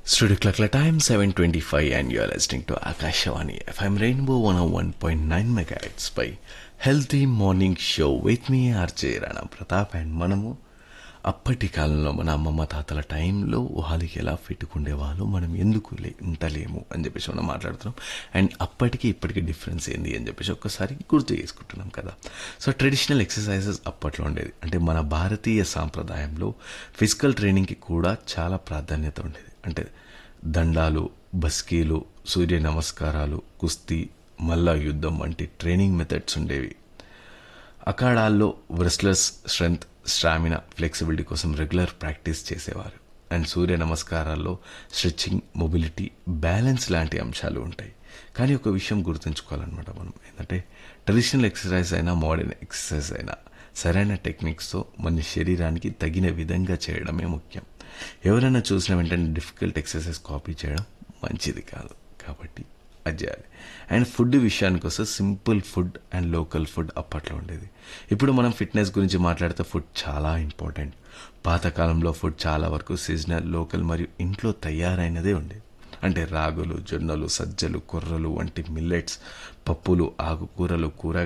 Studio Clock time 725 and you are listening to Akashawani FM Rainbow 101.9 megahertz by Healthy Morning Show with me RJ Rana Pratap and మనము అప్పటి కాలంలో మన అమ్మమ్మ తాతల టైంలో ఊహాలకి ఎలా పెట్టుకుండేవాళ్ళు మనం ఎందుకు లే ఉంటలేము అని చెప్పేసి మనం మాట్లాడుతున్నాం అండ్ అప్పటికి ఇప్పటికి డిఫరెన్స్ ఏంది అని చెప్పేసి ఒక్కసారి గుర్తు చేసుకుంటున్నాం కదా సో ట్రెడిషనల్ ఎక్సర్సైజెస్ అప్పట్లో ఉండేది అంటే మన భారతీయ సాంప్రదాయంలో ఫిజికల్ ట్రైనింగ్కి కూడా చాలా ప్రాధాన్యత ఉండేది అంటే దండాలు బస్కీలు సూర్య నమస్కారాలు కుస్తీ మల్ల యుద్ధం వంటి ట్రైనింగ్ మెథడ్స్ ఉండేవి అఖాడాల్లో రెస్లర్స్ స్ట్రెంగ్త్ స్టామినా ఫ్లెక్సిబిలిటీ కోసం రెగ్యులర్ ప్రాక్టీస్ చేసేవారు అండ్ సూర్య నమస్కారాల్లో స్ట్రెచ్చింగ్ మొబిలిటీ బ్యాలెన్స్ లాంటి అంశాలు ఉంటాయి కానీ ఒక విషయం గుర్తుంచుకోవాలన్నమాట మనం ఏంటంటే ట్రెడిషనల్ ఎక్సర్సైజ్ అయినా మోడర్న్ ఎక్సర్సైజ్ అయినా సరైన టెక్నిక్స్తో మన శరీరానికి తగిన విధంగా చేయడమే ముఖ్యం ఎవరైనా చూసిన వెంటనే డిఫికల్ట్ ఎక్సర్సైజ్ కాపీ చేయడం మంచిది కాదు కాబట్టి అది చేయాలి అండ్ ఫుడ్ విషయానికి వస్తే simple food and local food అప్పట్లో ఉండేది ఇప్పుడు మనం ఫిట్నెస్ గురించి మాట్లాడితే ఫుడ్ చాలా ఇంపార్టెంట్ పాతకాలంలో ఫుడ్ చాలా వరకు సీజనల్ లోకల్ మరియు ఇంట్లో తయారైనదే ఉండేది అంటే రాగులు జొన్నలు సజ్జలు కొర్రలు వంటి మిల్లెట్స్ పప్పులు ఆకుకూరలు కూర